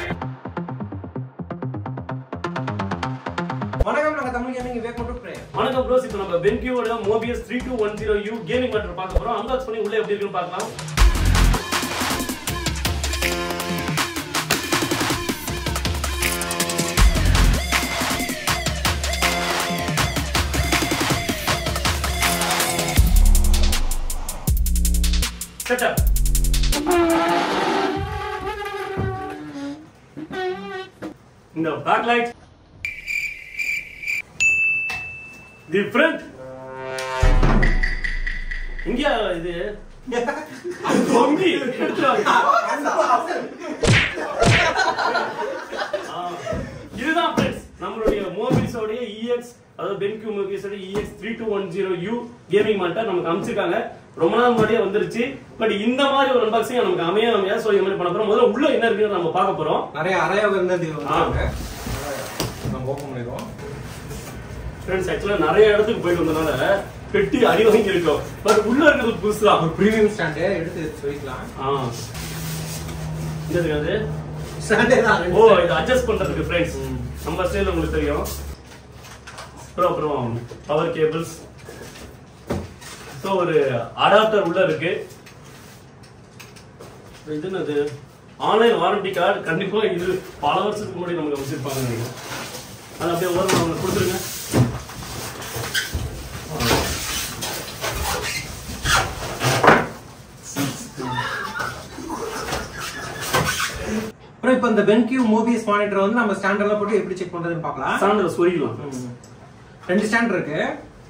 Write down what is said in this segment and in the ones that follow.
வணக்கம் நாங்க தமிழ் கேமிங் வேக் மட்டும் ப்ரே வணக்கம் ப்ரோஸ் இப்போ நம்ம பென்கியூவோட Mobiuz three two one zero U gaming மேட்டர் பார்க்க போறோம் அன்பாக்ஸ் பண்ணி உள்ள எப்படி இருக்குன்னு பார்க்கலாம் செட்டப் இந்த பேக் லைட் தி ஃப்ரண்ட் இங்க இது தொங்கி எடுத்துட்டு வாங்க. ஆ, இதுதான் ஃப்ரெண்ட்ஸ் நம்மளுடைய மோபிஸோடைய இஎக்ஸ் அதாவது பென்கியூ மூவிஸோட EX three two one zero U gaming மாட்டர் நமக்கு அமைச்சிருக்காங்க ரொம்ப நாள் முன்னாடியே வந்துருச்சு பட் இந்த மாதிரி ஒரு அன்பாக்சிங் நமக்கு அமைய அமையா ஸோ இந்த மாதிரி பண்ண போறோம் முதல்ல உள்ள என்ன இருக்குன்னு நம்ம பார்க்க போறோம் நிறைய அறையாக இருந்தது வந்தாங்க நம்ம ஓபன் பண்ணிடுவோம் ஃப்ரெண்ட்ஸ் ஆக்சுவலா நிறைய இடத்துக்கு போயிட்டு வந்தனால பெட்டி அடி வாங்கி இருக்கோம் பட் உள்ள இருக்கிறது புதுசுதான் ஒரு ப்ரீமியம் ஸ்டாண்டு எடுத்து வைக்கலாம் ஆ என்னது அது ஸ்டாண்டே தான் ஓ இது அட்ஜஸ்ட் பண்றதுக்கு ஃப்ரெண்ட்ஸ் நம்ம ஸ்டைல் உங்களுக்கு தெரியும் அப்புறம் அப்புறம் பவர் கேபிள்ஸ் ஸோ ஒரு அடாப்டர் உள்ள இருக்கு இது என்னது ஆன்லைன் வாரண்டி கார்டு கண்டிப்பா இது பல வருஷத்துக்கு முன்னாடி நமக்கு வச்சிருப்பாங்க நினைக்கிறேன் அது அப்படியே ஓரம் அவங்க கொடுத்துருங்க அப்புறம் இப்போ இந்த பென்கியூ மூவிஸ் மானிட்டர் வந்து நம்ம ஸ்டாண்டர்ட்ல போட்டு எப்படி செக் பண்றதுன்னு பார்க்கலாம் சாண்டில் சொருகிக்கலாம் ரெண்டு ஸ்டாண்ட் இருக்கு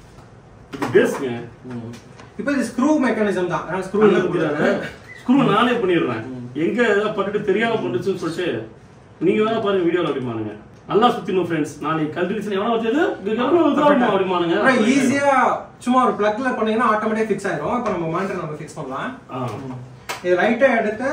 இது பேசுங்க இப்போ இது ஸ்க்ரூ மெக்கானிசம் தான் ஸ்க்ரூ ஸ்க்ரூ ஸ்க்ரூ நானே பண்ணிடுறேன் எங்க ஏதாவது பட்டுட்டு தெரியாம பண்ணுச்சுன்னு சொல்லிட்டு நீங்க வேணா பாருங்க வீடியோல அப்படிமானுங்க நல்லா சுத்தினும் ஃப்ரெண்ட்ஸ் நாளைக்கு கல்டிவேஷன் எவனா வச்சது அப்படிமானுங்க அப்புறம் ஈஸியா சும்மா ஒரு பிளக்ல பண்ணீங்கன்னா ஆட்டோமேட்டிக் ஃபிக்ஸ் ஆயிரும் இப்போ நம்ம மானிட்டர் நம்ம ஃபிக்ஸ் பண்ணலாம் ஆ. இது லைட்டா எடுத்து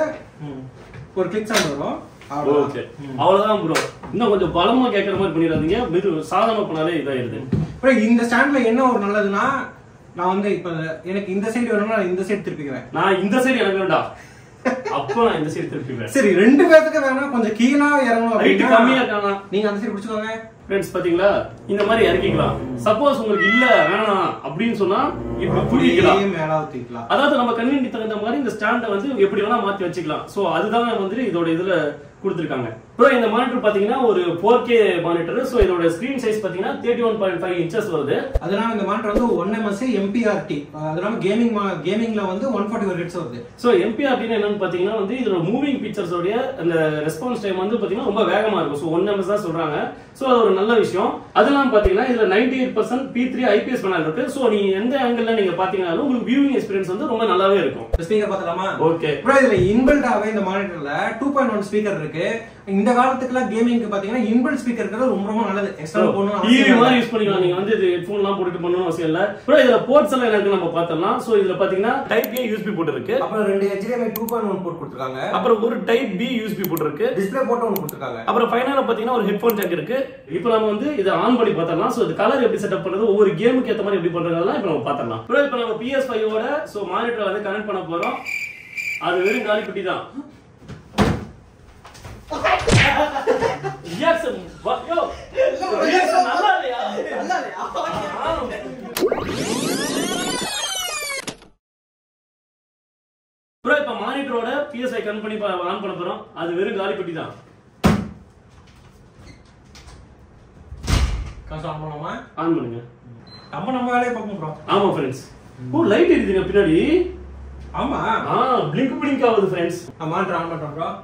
ஒரு கிளிக் சவுண்ட் வரும் அவ்வளவுதான். ஓகே அவ்வளவுதான் ப்ரோ இன்னும் கொஞ்சம் பலமா கேட்கற மாதிரி பண்ணிடாதீங்க மெது சாதாரண பண்ணாலே இதாயிருது அப்புறம் இந்த ஸ்டாண்ட்ல என்ன ஒரு நல்லதுன்னா நான் வந்து இப்ப எனக்கு இந்த சைடு வேணும்னா நான் இந்த சைடு திருப்பிக்குவேன் நான் இந்த சைடு எனக்கு வேண்டாம் அப்போ நான் இந்த சைடு திருப்பிடுவேன் சரி ரெண்டு பேர்த்துக்கு வேணா கொஞ்சம் கீழா இறங்கணும் ஹைட் அப்படின்னா கம்மியா இருக்கானா நீங்க அந்த சைடு பிடிச்சுக்கோங்க ஃப்ரெண்ட்ஸ் பாத்தீங்களா இந்த மாதிரி இறக்கிக்கலாம் சப்போஸ் உங்களுக்கு இல்ல வேணாம் அப்படின்னு சொன்னா இப்படி புரிக்கலாம் அப்படியே மேல ஊத்திக்கலாம் அதாவது நம்ம கன்வீனியன்ட் தகுந்த மாதிரி இந்த ஸ்டாண்டை வந்து எப்படி வேணா மாத்தி வச்சுக்கலாம் சோ அதுதான் வந்து இதோட இதுல கொடுத்துருக்காங்க ப்ரோ இந்த மானிட்டர் பாத்தீங்கன்னா ஒரு ஃபோர் கே மானிட்டர் சோ இதோட ஸ்கிரீன் சைஸ் பாத்தீங்கன்னா thirty one point five inches வருது அதனால இந்த மானிட்டர் வந்து ஒன் எம்எஸ் எம்பிஆர்டி அதனால கேமிங் கேமிங்ல வந்து ஒன் ஃபார்ட்டி ஒரு ஹெட்ஸ் வருது சோ எம்பிஆர்டின்னு என்னன்னு பாத்தீங்கன்னா வந்து இதோட மூவிங் பிக்சர்ஸ் உடைய அந்த ரெஸ்பான்ஸ் டைம் வந்து பாத்தீங்கன்னா ரொம்ப வேகமா இருக்கும் சோ ஒன் எம்எஸ் தான் சொல்றாங்க சோ அது ஒரு நல்ல விஷயம் அதெல்லாம் பாத்தீங்கன்னா இதுல ninety eight percent P three IPS panel இருக்கு சோ நீங்க எந்த ஆங்கிள் நீங்க பாத்தீங்கன்னாலும் உங்களுக்கு வியூவிங் எக்ஸ்பீரியன்ஸ் வந்து ரொம்ப நல்லாவே இருக்கும் ஸ்பீக்கர் பார்த்தலாமா ஓகே அப்புறம் இதுல இன்பில்டாவே இந்த மானிட்டர்ல டூ பாயிண்ட் ஒன் ஸ்பீக்கர் இருக்கு இந்த காலத்துக்குலாம் கேமிங்க்கு பாத்தீங்கன்னா இன்பில்ட் ஸ்பீக்கர் இருக்கிறது ரொம்ப ரொம்ப நல்லது எக்ஸ்ட்ரா போடணும் டிவி அவசியம் மாதிரி இல்லை. யூஸ் பண்ணிக்கலாம் நீங்க வந்து இது ஹெட்ஃபோன் எல்லாம் போட்டுட்டு பண்ணணும் அவசியம் இல்ல அப்புறம் இதுல போர்ட்ஸ் எல்லாம் எனக்கு நம்ம பார்த்தோம்னா சோ இதுல பாத்தீங்கன்னா டைப் ஏ யூஎஸ்பி போட்டு இருக்கு அப்புறம் ரெண்டு HDMI two point one port கொடுத்துருக்காங்க அப்புறம் ஒரு டைப் பி யூஎஸ்பி போட்டு இருக்கு டிஸ்பிளே போட்டு ஒன்று கொடுத்துருக்காங்க அப்புறம் ஃபைனலா பாத்தீங்கன்னா ஒரு ஹெட்ஃபோன் ஜாக் இருக்கு இப்போ நம்ம வந்து இதை ஆன் பண்ணி பார்த்தரலாம் சோ இது கலர் எப்படி செட்டப் பண்றது ஒவ்வொரு கேமுக்கு ஏத்த மாதிரி எப்படி பண்றதெல்லாம் இப்போ நம்ம பார்த்தரலாம் அப்புறம் இப்போ நம்ம PS5 ஓட சோ மானிட்டர் வந்து கனெக்ட் பண்ண போறோம் அது வெறும் காலி பெட்டி தான் Reaction, வா- யோ, reaction நல்லா இல்லையா? ஆ. ப்ரோ இப்ப மானிட்டரோட பிஎஸ்ஐ கன் பண்ணி ஆன் பண்ண போறோம் அது வெறும் காலி பெட்டி தான் காசு ஆன் பண்ணலாமா ஆன் பண்ணுங்க நம்ம நம்ம வேலையை பார்ப்போம் ப்ரோ ஆமா ஃப்ரெண்ட்ஸ் ஓ லைட் எரியுதுங்க பின்னாடி ஆமா ஆ பிளிங்க் பிளிங்க் ஆகுது ஃப்ரெண்ட்ஸ் நான் மானிட்டர் ஆன் பண்றோம் ப்ரோ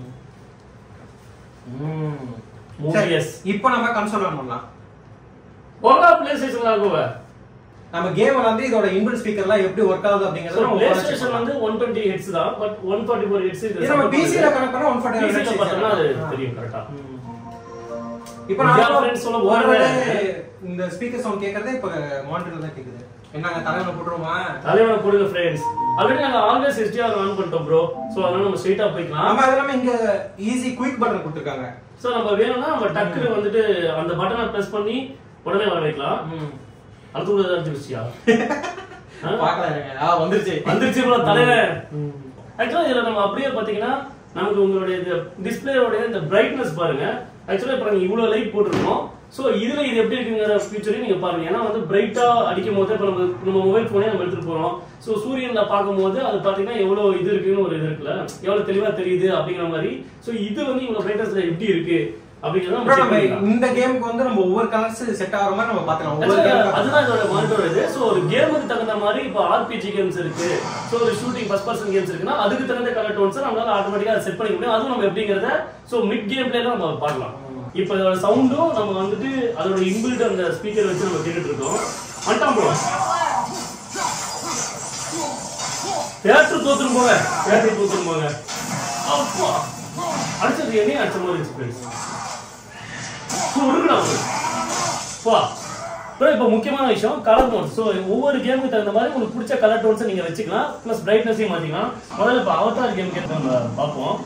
Mobius. இப்போ நம்ம கன்சோல் ஆன் பண்ணலாம் போகா பிளே ஸ்டேஷன்ல ஆகுவ நம்ம கேம் வந்து இதோட இன்பில்ட் ஸ்பீக்கர்லாம் எப்படி ஒர்க் ஆகுது அப்படிங்கறத நம்ம பிளே உட்கார்ந்து check ஸ்டேஷன் பண்ணலாம். வந்து 120 ஹெட்ஸ் தான் பட் 144 ஹெட்ஸ் இது இது நம்ம PC ல கனெக்ட் பண்ணா 144 PC ல ஹெட்ஸ் பார்த்தோம்னா அது ஆ. தெரியும் கரெக்ட்டா இப்போ Yeah, நான் friends சொல்ல ஒரு போறேன். வேளை இந்த ஸ்பீக்கர் சவுண்ட் கேக்குறதே இப்போ மானிட்டர்ல தான் கேக்குது என்னங்க தலைவனை போட்டுருவோமா தலைவனை போடுங்க ஃப்ரெண்ட்ஸ் ஆல்ரெடி நாங்க ஆல்வேஸ் எஸ்டிஆர் ஆன் பண்ணிட்டோம் ப்ரோ சோ அதனால நம்ம ஸ்ட்ரைட்டா போய்க்கலாம் நம்ம அது இல்லாம இங்க ஈஸி குயிக் பட்டன் கொடுத்துருக்காங்க சோ நம்ம வேணும்னா நம்ம டக்குனு வந்துட்டு அந்த பட்டனை பிரஸ் பண்ணி உடனே வர வைக்கலாம் அடுத்து கூட ஏதாவது இருந்துச்சியா பாக்கலாம் ஆ வந்துருச்சு வந்துருச்சு ப்ரோ தலைவன் ஆக்சுவலா இதுல நம்ம அப்படியே பாத்தீங்கன்னா நமக்கு உங்களுடைய இந்த டிஸ்பிளேயோட இந்த பிரைட்னஸ் பாருங்க ஆக்சுவலா இப்போ நாங்கள் இவ்வளோ லைட் போட்டிருக்கோம் ஸோ இதுல இது எப்படி இருக்குங்கிற ஃபியூச்சரையும் நீங்க பாருங்க ஏன்னா வந்து பிரைட்டா அடிக்கும் போது இப்போ நம்ம நம்ம மொபைல் போனே நம்ம எடுத்துட்டு போறோம் ஸோ சூரியன்ல பார்க்கும்போது அது பாத்தீங்கன்னா எவ்வளவு இது இருக்குன்னு ஒரு இது இருக்குல்ல எவ்வளவு தெளிவா தெரியுது அப்படிங்கிற மாதிரி ஸோ இது வந்து இவ்வளவு பிரைட்னஸ்ல எப்படி இருக்கு அப்படிங்கிறத நம்ம அப்புறம் check நம்ம பண்ணிக்கலாம். இந்த கேமுக்கு வந்து நம்ம ஒவ்வொரு கலர்ஸ் செட் ஆகிற மாதிரி நம்ம பாத்துக்கலாம் ஒவ்வொரு Actually, game அதுதான் இதோட மானிட்டர் இது ஸோ ஒரு கேமுக்கு தகுந்த மாதிரி இப்போ ஆர்பிஜி கேம்ஸ் இருக்கு ஸோ ஒரு ஷூட்டிங் ஃபர்ஸ்ட் பர்சன் கேம்ஸ் இருக்குன்னா அதுக்கு தகுந்த கலர் டோன்ஸ் நம்மளால ஆட்டோமேட்டிக்கா செட் பண்ணிக்க முடியும் அதுவும் நம்ம எப்படிங்கிறத ஸோ மிட் கேம் பிளேல நம்ம பார்க்கலாம் இப்போ இதோட சவுண்டும் நம்ம வந்துட்டு அதோட இன்பில்ட் அந்த ஸ்பீக்கர் வச்சு நம்ம கேட்டுட்டு இருக்கோம் வந்துட்டான் ப்ரோ தேட்டர் தோத்துரும் போங்க தேட்டர் தோத்துரும் போங்க அப்பா அடிச்சது என்னையும் அடிச்ச மாதிரி இருந்துச்சு friends. இருக்குடா அவரு. வா ப்ரோ இப்போ முக்கியமான விஷயம் கலர் டோன்ஸ் ஸோ ஒவ்வொரு கேமுக்கு தகுந்த மாதிரி உங்களுக்கு பிடிச்ச கலர் டோன்ஸை நீங்கள் வச்சுக்கலாம் ப்ளஸ் பிரைட்னஸையும் மாற்றிக்கலாம் முதல்ல இப்போ அவதார் கேம் கேட்டு நம்ம பார்ப்போம்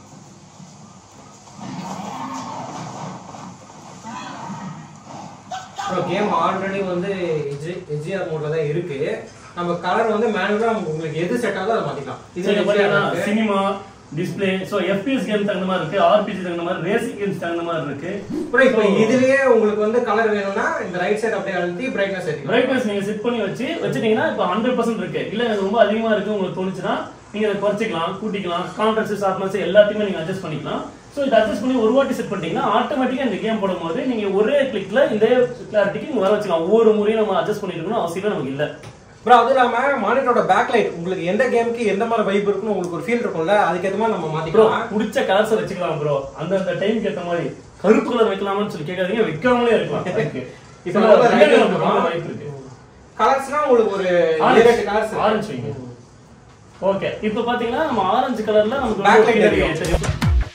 அப்புறம் கேம் ஆல்ரெடி வந்து ஹெச்ஆர் மோட்ல தான் இருக்கு நம்ம கலர் வந்து மேனுவலா உங்களுக்கு எது செட் ஆகுதோ அதை மாத்திக்கலாம் இது இது பார்த்தீங்கன்னா HDR இருக்கு. Cinema display so FPS game தகுந்த மாதிரி இருக்கு ஆர்பிஜி தகுந்த மாதிரி ரேசிங் கேம்ஸ் தகுந்த மாதிரி இருக்கு அப்புறம் இப்போ இதுலயே உங்களுக்கு வந்து கலர் வேணும்னா இந்த ரைட் சைடு அப்படியே அழுத்தி பிரைட்னஸ் ஏத்திக்கலாம் பிரைட்னஸ் நீங்க செட் பண்ணி வச்சு வச்சிட்டீங்கன்னா இப்போ ஹண்ட்ரட் பர்சன்ட் இருக்கு இல்ல எனக்கு ரொம்ப அதிகமா இருக்கு உங்களுக்கு தோணுச்சுன்னா நீங்க அதை குறைச்சிக்கலாம் கூட்டிக்கலாம் கான்ட்ராஸ்ட் ஷார்ப்னஸ் எல்லாத்தையுமே நீங்க அட்ஜஸ்ட் பண்ணிக்கலாம் ஸோ இதை அட்ஜஸ்ட் பண்ணி ஒரு வாட்டி செட் பண்ணிட்டீங்கன்னா ஆட்டோமேட்டிக்கா இந்த கேம் போடும்போது நீங்க ஒரே கிளிக்ல இந்த கிளாரிட்டிக்கு நீங்க வர வச்சுக்கலாம் ஒவ்வொரு முறையும் நம்ம அட்ஜஸ்ட் பண்ணிருக்கணும் அவசியம் நமக்கு இல்ல ப்ரோ அது இல்லாம மானிட்டரோட பேக் லைட் உங்களுக்கு எந்த கேமுக்கு எந்த மாதிரி வைப் இருக்குன்னு உங்களுக்கு ஒரு ஃபீல் இருக்கும்ல அதுக்கேற்ற மாதிரி நம்ம ப்ரோ மாத்திக்கலாம் பிடிச்ச கலர்ஸை வச்சுக்கலாம் ப்ரோ அந்த அந்த டைம்க்கு ஏத்த மாதிரி கருப்பு கலர் வைக்கலாமான்னு சொல்லி கேட்காதீங்க வைக்காமலே இருக்கலாம் இப்போ நம்ம இப்போ light நமக்கு வைக்கிறோம். வாய்ப்பு இருக்கு கலர்ஸ்னா உங்களுக்கு ஒரு ஏழு எட்டு கலர்ஸ் ஆரஞ்சு வைங்க ஓகே இப்போ பாத்தீங்கன்னா நம்ம ஆரஞ்சு கலர்ல நமக்கு Back வந்து light பின்னாடி தெரியும். தெரியும்.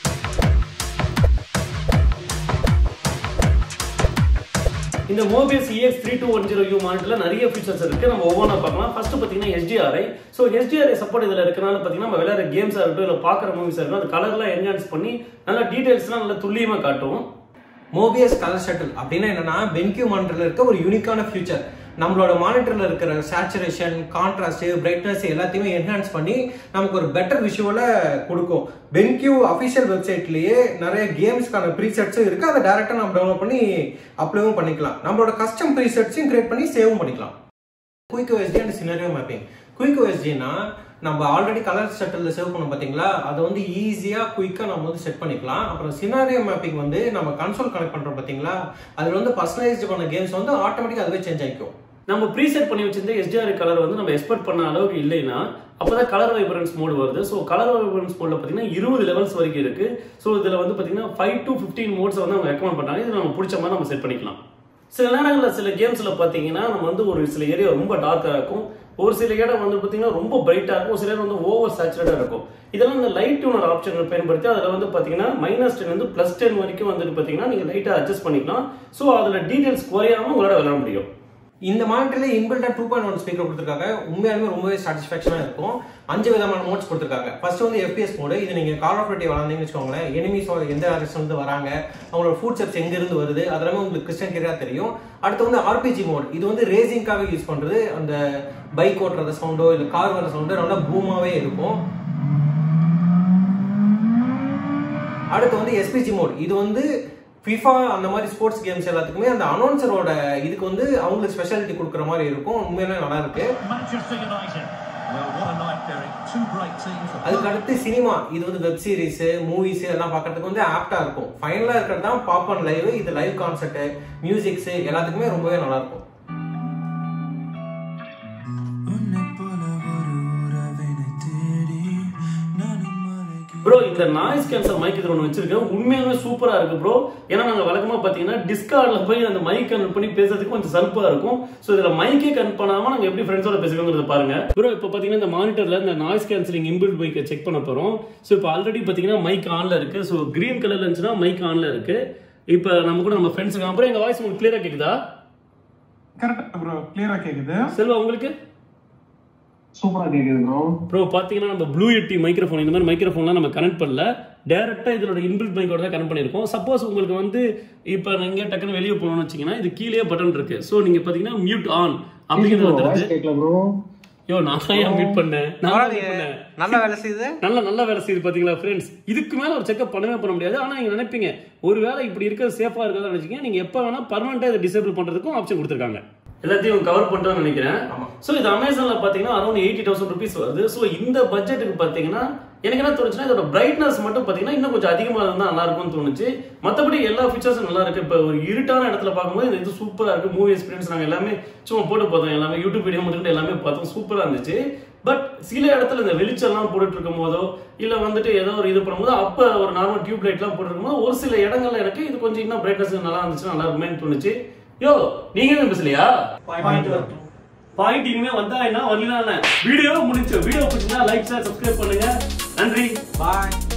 இந்த Mobiuz EX three two one zero U மாடல்ல நிறைய ஃபீச்சர்ஸ் இருக்கு நம்ம ஒவ்வொன்றா பார்க்கலாம் ஃபர்ஸ்ட் பாத்தீங்கன்னா HDRI ஸோ HDRI சப்போர்ட் இதுல இருக்கனால பாத்தீங்கன்னா நம்ம விளையாடுற கேம்ஸா இருக்கட்டும் இல்ல பாக்குற மூவிஸா இருக்கட்டும் அந்த கலர்லாம் என்ஹான்ஸ் பண்ணி நல்லா டீடைல்ஸ்லாம் நல்லா துல்லியமா காட்டும் மோபியஸ் கலர் ஷட்டில் அப்படின்னா என்னன்னா பென்கியூ மானிட்டர்ல இருக்க ஒரு யூனிக்கான ஃபியூச்சர் நம்மளோட மானிட்டர்ல இருக்கிற சேச்சுரேஷன் கான்ட்ராஸ்ட் பிரைட்னஸ் எல்லாத்தையுமே என்ஹான்ஸ் பண்ணி நமக்கு ஒரு பெட்டர் விஷுவலை கொடுக்கும் பென்கியூ அஃபிஷியல் வெப்சைட்லயே நிறைய கேம்ஸ்க்கான ப்ரீசெட்ஸும் இருக்கு அதை டேரக்டா நம்ம டவுன்லோட் பண்ணி அப்ளோவும் பண்ணிக்கலாம் நம்மளோட கஸ்டம் ப்ரீசெட்ஸையும் கிரியேட் பண்ணி சேவும் பண்ணிக்கலாம் quick OSD and scenario mapping quick ஓஎஸ்டினா நம்ம ஆல்ரெடி கலர் ஷட்டில் சேவ் பண்ணோம் பாத்தீங்களா அதை வந்து ஈஸியா குயிக்கா நம்ம வந்து செட் பண்ணிக்கலாம் அப்புறம் சினாரியோ மேப்பிங் வந்து நம்ம கன்சோல் கனெக்ட் பண்றோம் பாத்தீங்களா அதுல வந்து பர்சனலைஸ்டு பண்ண கேம்ஸ் வந்து ஆட்டோமேட்டிக்கா அதுவே சேஞ்ச் ஆயிக்கும் நம்ம ப்ரீசெட் பண்ணி வச்சிருந்த எஸ்டிஆர் கலர் வந்து நம்ம எக்ஸ்பெக்ட் பண்ண அளவுக்கு இல்லைன்னா அப்பதான் கலர் வைப்ரன்ஸ் மோடு வருது ஸோ கலர் வைப்ரன்ஸ் மோட்ல பார்த்தீங்கன்னா இருபது லெவல்ஸ் வரைக்கும் இருக்கு ஸோ இதுல வந்து பார்த்தீங்கன்னா ஃபைவ் டு ஃபிஃப்டீன் மோட்ஸ் வந்து அவங்க ரெக்கமெண்ட் பண்றாங்க இது நம்ம பிடிச்ச மாதிரி நம்ம செட் பண்ணிக்கலாம் சில நேரங்களில் சில கேம்ஸ்ல பார்த்தீங்கன்னா நம்ம வந்து ஒரு சில ஏரியா ரொம்ப டார்க்காக இருக்கும் ஒரு சில இடம் வந்து பார்த்தீங்கன்னா ரொம்ப பிரைட்டாக இருக்கும் ஒரு சில இடம் வந்து ஓவர் சேச்சுரேட்டாக இருக்கும் இதெல்லாம் இந்த லைட் டியூனர் ஆப்ஷன் பயன்படுத்தி அதில் வந்து பார்த்தீங்கன்னா மைனஸ் டென் வந்து ப்ளஸ் டென் வரைக்கும் வந்துட்டு பார்த்தீங்கன்னா நீங்கள் லைட்டாக அட்ஜஸ்ட் பண்ணிக்கலாம் ஸோ அதில் டீடைல்ஸ் குறையாம உங்களால் விளையாட முடியும் இந்த மானிட்டர்ல இன்பில்டா டூ பாயிண்ட் ஒன் ஸ்பீக்கர் கொடுத்துருக்காங்க உண்மையாலுமே ரொம்பவே சாட்டிஸ்ஃபேக்ஷனா இருக்கும் அஞ்சு விதமான மோட்ஸ் கொடுத்துருக்காங்க ஃபர்ஸ்ட் வந்து எஃபிஎஸ் மோடு இது நீங்க கால் ஆஃப் டியூட்டி விளாண்டீங்கன்னு வச்சுக்கோங்களேன் எனிமீஸ் எந்த டேரக்ஷன் வந்து வராங்க அவங்களோட ஃபுட் ஸ்டெப்ஸ் எங்க இருந்து வருது அதெல்லாமே உங்களுக்கு கிறிஸ்டன் கிளியரா தெரியும் அடுத்து வந்து ஆர்பிஜி மோட் இது வந்து ரேசிங்காக யூஸ் பண்றது அந்த பைக் ஓட்டுறது சவுண்டோ இல்ல கார் வர சவுண்டோ நல்லா பூமாவே இருக்கும் அடுத்து வந்து எஸ்பிஜி மோட் இது வந்து ஃபிஃபா அந்த மாதிரி ஸ்போர்ட்ஸ் கேம்ஸ் எல்லாத்துக்குமே அந்த அனௌன்சரோட இதுக்கு வந்து அவங்களுக்கு ஸ்பெஷாலிட்டி கொடுக்குற மாதிரி இருக்கும் உண்மையிலே நல்லா இருக்கு Manchester United. Well, what a night, Derek. Two great teams. அதுக்கு அடுத்து சினிமா இது வந்து வெப் சீரிஸ் மூவிஸ் எல்லாம் பார்க்கறதுக்கு வந்து ஆப்டா இருக்கும் ஃபைனலா இருக்கிறது தான் பாப்கார்ன் லைவ் இது லைவ் கான்சர்ட் மியூசிக்ஸ் எல்லாத்துக்குமே ரொம்பவே நல்லா இருக்கும் உன்னை போல ஒரு உறவினை தேடி நானும் மறைக்கிறேன் ப்ரோ இந்த நாய்ஸ் கேன்சல் மைக் இது ஒன்று வச்சிருக்கேன் உண்மையாலுமே சூப்பரா இருக்கு ப்ரோ ஏன்னா நாங்க வழக்கமா பாத்தீங்கன்னா டிஸ்கார்ட்ல போய் அந்த மைக் கனெக்ட் பண்ணி பேசுறதுக்கு கொஞ்சம் சல்பா இருக்கும் ஸோ இதுல மைக்கே கனெக்ட் பண்ணாம நாங்க எப்படி ஃப்ரெண்ட்ஸோட பேசுகிறோங்கிறத பாருங்க ப்ரோ இப்போ பாத்தீங்கன்னா இந்த மானிட்டர்ல இந்த நாய்ஸ் கேன்சலிங் இன்பில்ட் மைக்கை செக் பண்ண போறோம் ஸோ இப்போ ஆல்ரெடி பாத்தீங்கன்னா மைக் ஆன்ல இருக்கு ஸோ கிரீன் கலர்ல இருந்துச்சுன்னா மைக் ஆன்ல இருக்கு இப்போ நம்ம கூட நம்ம ஃப்ரெண்ட்ஸுக்கு அப்புறம் எங்க வாய்ஸ் உங்களுக்கு கிளியரா கேக்குதா கரெக்டா ப்ரோ கிளியரா கேக்குது செல்வா உங்களுக்கு சூப்பரா கேக்குது ப்ரோ ப்ரோ பார்த்தீங்கன்னா நம்ம ப்ளூ எட்டி மைக்ரோஃபோன் இந்த மாதிரி மைக்ரோஃபோன்லாம் நம்ம கனெக்ட் பண்ணல டேரெக்டாக இதோட இன்பில்ட் மைக்கோட தான் கனெக்ட் பண்ணியிருக்கோம் சப்போஸ் உங்களுக்கு வந்து இப்போ நீங்கள் டக்குன்னு வெளியே போகணும்னு வச்சிங்கன்னா இது கீழே பட்டன் இருக்கு ஸோ நீங்கள் பார்த்தீங்கன்னா மியூட் ஆன் அப்படிங்கிறது வந்துருது கேட்கல ப்ரோ யோ நான் தான் ஏன் மீட் பண்ணேன் நான் தான் meet பண்ணேன் நல்ல வேலை செய்யுது நல்ல நல்ல வேலை செய்யுது பாத்தீங்களா ஃப்ரெண்ட்ஸ் இதுக்கு மேல ஒரு செக்அப் பண்ணவே பண்ண முடியாது ஆனா நீங்க நினைப்பீங்க ஒருவேளை இப்படி இருக்கிறது சேஃபா இருக்கிறதா நினைச்சீங்க நீங்க எப்ப வேணா பர்மனண்டா இதை டிசேபிள் பண்றதுக்கும் ஆப்ஷன் கொடுத்துருக்காங்க எல்லாத்தையும் கவர் பண்ணிட்டோம்னு நினைக்கிறேன் சோ இது அமேசான்ல பாத்தீங்கன்னா அரௌண்ட் எயிட்டி தௌசண்ட் ருபீஸ் வருது சோ இந்த பட்ஜெட்டுக்கு பாத்தீங்கன்னா எனக்கு என்ன தோணுச்சுன்னா இதோட பிரைட்னஸ் மட்டும் பாத்தீங்கன்னா இன்னும் கொஞ்சம் அதிகமா இருந்தா நல்லா இருக்கும்னு தோணுச்சு மத்தபடி எல்லா ஃபீச்சர்ஸும் நல்லா இருக்கு இப்போ ஒரு இருட்டான இடத்துல பார்க்கும்போது இந்த இது சூப்பரா இருக்கு மூவி எக்ஸ்பீரியன்ஸ் நாங்க எல்லாமே சும்மா போட்டு பார்த்தோம் எல்லாமே யூடியூப் வீடியோ மட்டும் எல்லாமே பார்த்தோம் சூப்பரா இருந்துச்சு பட் சில இடத்துல இந்த வெளிச்சம்லாம் போட்டுட்டு இருக்கும் போதோ இல்ல வந்துட்டு ஏதோ ஒரு இது பண்ணும்போது அப்ப ஒரு நார்மல் டியூப் லைட்லாம் போட்டு இருக்கும்போது ஒரு சில இடங்கள்ல எனக்கு இது கொஞ்சம் இன்னும் பிரைட்னஸ் நல்லா இருந்துச்சுன்னா நல்லா இருக்குமேன்னு தோணுச்சு யோ நீங்க என்ன பேசலையா பாயிண்ட் இனிமே வந்தா என்ன வரலாம் வீடியோ முடிஞ்சு வீடியோ பிடிச்சிருந்தா லைக் ஷேர் சப்ஸ்கிரைப் பண்ணுங்க நன்றி பாய்